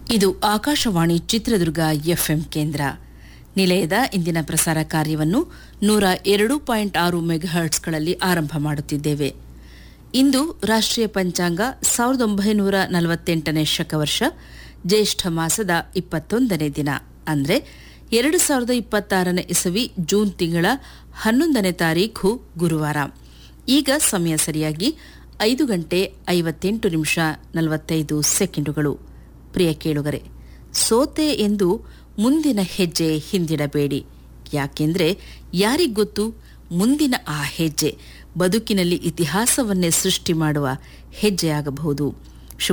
ಇದು ಆಕಾಶವಾಣಿ ಚಿತ್ರದುರ್ಗ ಎಫ್ಎಂ ಕೇಂದ್ರ ನಿಲಯದ ಇಂದಿನ ಪ್ರಸಾರ ಕಾರ್ಯವನ್ನು ನೂರ ಎರಡು ಪಾಯಿಂಟ್ ಆರು ಮೆಗಾಹರ್ಟ್ಸ್ಗಳಲ್ಲಿ ಆರಂಭ ಮಾಡುತ್ತಿದ್ದೇವೆ ಇಂದು ರಾಷ್ಟ್ರೀಯ ಪಂಚಾಂಗ ಸಾವಿರದ ಒಂಬೈನೂರ ನಲವತ್ತೆಂಟನೇ ಶಕವರ್ಷ ಜ್ಯೇಷ್ಠ ಮಾಸದ ಇಪ್ಪತ್ತೊಂದನೇ ದಿನ ಅಂದರೆ ಎರಡು ಸಾವಿರದ ಇಪ್ಪತ್ತಾರನೇ ಇಸವಿ ಜೂನ್ ತಿಂಗಳ ಹನ್ನೊಂದನೇ ತಾರೀಖು ಗುರುವಾರ ಈಗ ಸಮಯ ಸರಿಯಾಗಿ ಐದು ಗಂಟೆ ಐವತ್ತೆಂಟು ನಿಮಿಷ ನಲವತ್ತೈದು ಸೆಕೆಂಡುಗಳು ಪ್ರಿಯ ಕೇಳುಗರೆ ಸೋತೆ ಎಂದು ಮುಂದಿನ ಹೆಜ್ಜೆ ಹಿಂದಿಡಬೇಡಿ ಯಾಕೆಂದ್ರೆ ಯಾರಿಗೊತ್ತು ಮುಂದಿನ ಆ ಹೆಜ್ಜೆ ಬದುಕಿನಲ್ಲಿ ಇತಿಹಾಸವನ್ನೇ ಸೃಷ್ಟಿ ಮಾಡುವ ಹೆಜ್ಜೆಯಾಗಬಹುದು